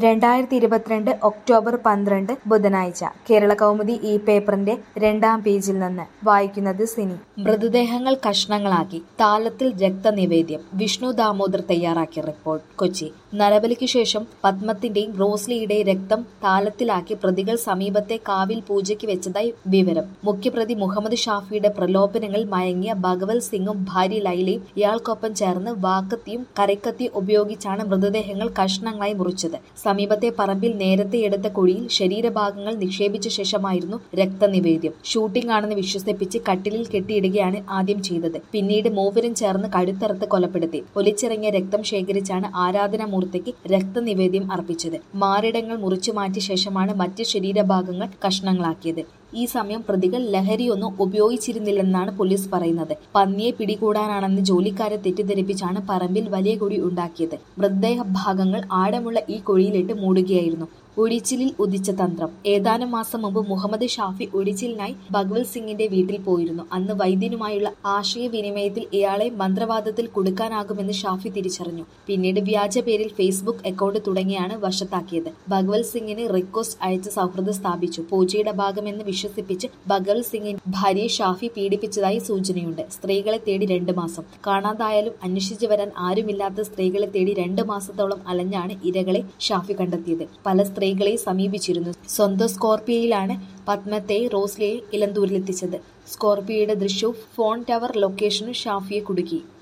രണ്ടായിരത്തി ഇരുപത്തിരണ്ട് ഒക്ടോബർ പന്ത്രണ്ട് ബുധനാഴ്ച കേരള കൗമുദി ഈ പേപ്പറിന്റെ രണ്ടാം പേജിൽ നിന്ന് വായിക്കുന്നത് സിനി മൃതദേഹങ്ങൾ കഷ്ണങ്ങളാക്കി താലത്തിൽ രക്തനിവേദ്യം വിഷ്ണു ദാമോദർ തയ്യാറാക്കിയ റിപ്പോർട്ട് കൊച്ചി നരബലിക്ക് ശേഷം പത്മത്തിന്റെയും റോസ്ലിയുടെയും രക്തം താലത്തിലാക്കി പ്രതികൾ സമീപത്തെ കാവിൽ പൂജയ്ക്ക് വെച്ചതായി വിവരം മുഖ്യപ്രതി മുഹമ്മദ് ഷാഫിയുടെ പ്രലോഭനങ്ങളിൽ മയങ്ങിയ ഭഗവത് സിംഗും ഭാര്യ ലൈലയും ഇയാൾക്കൊപ്പം ചേർന്ന് വാക്കത്തിയും കറിക്കത്തിയും ഉപയോഗിച്ചാണ് മൃതദേഹങ്ങൾ കഷ്ണങ്ങളായി മുറിച്ചത് സമീപത്തെ പറമ്പിൽ നേരത്തെ എടുത്ത കുഴിയിൽ ശരീരഭാഗങ്ങൾ നിക്ഷേപിച്ച ശേഷമായിരുന്നു രക്തനിവേദ്യം ഷൂട്ടിംഗ് ആണെന്ന് വിശ്വസിപ്പിച്ച് കട്ടിലിൽ കെട്ടിയിടുകയാണ് ആദ്യം ചെയ്തത് പിന്നീട് മൂവരും ചേർന്ന് കഴുത്തറുത്ത് കൊലപ്പെടുത്തി ഒലിച്ചിറങ്ങിയ രക്തം ശേഖരിച്ചാണ് ആരാധനാമൂർത്തിക്ക് രക്തനിവേദ്യം അർപ്പിച്ചത് മാറിടങ്ങൾ മുറിച്ചു മാറ്റിയ ശേഷമാണ് മറ്റ് ശരീരഭാഗങ്ങൾ കഷ്ണങ്ങളാക്കിയത് ഈ സമയം പ്രതികൾ ലഹരിയൊന്നും ഉപയോഗിച്ചിരുന്നില്ലെന്നാണ് പോലീസ് പറയുന്നത് പന്നിയെ പിടികൂടാനാണെന്ന് ജോലിക്കാരെ തെറ്റിദ്ധരിപ്പിച്ചാണ് പറമ്പിൽ വലിയ കുഴി ഉണ്ടാക്കിയത് മൃതദേഹ ഭാഗങ്ങൾ ആഴമുള്ള ഈ കുഴിയിലിട്ട് മൂടുകയായിരുന്നു ഒഴിച്ചിലിൽ ഉദിച്ച തന്ത്രം ഏതാനും മാസം മുമ്പ് മുഹമ്മദ് ഷാഫി ഒഴിച്ചിലിനായി ഭഗവത് സിംഗിന്റെ വീട്ടിൽ പോയിരുന്നു അന്ന് വൈദ്യനുമായുള്ള ആശയവിനിമയത്തിൽ ഇയാളെ മന്ത്രവാദത്തിൽ കുടുക്കാനാകുമെന്ന് ഷാഫി തിരിച്ചറിഞ്ഞു പിന്നീട് വ്യാജ പേരിൽ ഫേസ്ബുക്ക് അക്കൗണ്ട് തുടങ്ങിയാണ് വശത്താക്കിയത് ഭഗവത് സിംഗിന് റിക്വസ്റ്റ് അയച്ച് സൗഹൃദം സ്ഥാപിച്ചു പൂജയുടെ ഭാഗമെന്ന് വിശ്വസിപ്പിച്ച് ഭഗവത് സിംഗിന്റെ ഭാര്യയെ ഷാഫി പീഡിപ്പിച്ചതായി സൂചനയുണ്ട് സ്ത്രീകളെ തേടി രണ്ടു മാസം കാണാതായാലും അന്വേഷിച്ചു വരാൻ ആരുമില്ലാത്ത സ്ത്രീകളെ തേടി രണ്ടു മാസത്തോളം അലഞ്ഞാണ് ഇരകളെ ഷാഫി കണ്ടെത്തിയത് പല സ്ത്രീകളെ സമീപിച്ചിരുന്നു സ്വന്തം സ്കോർപിയോയിലാണ് പത്മത്തെ റോസ്ലിയെ ഇലന്തൂരിലെത്തിച്ചത് സ്കോർപിയോയുടെ ദൃശ്യവും ഫോൺ ടവർ ലൊക്കേഷനും ഷാഫിയെ കുടുക്കി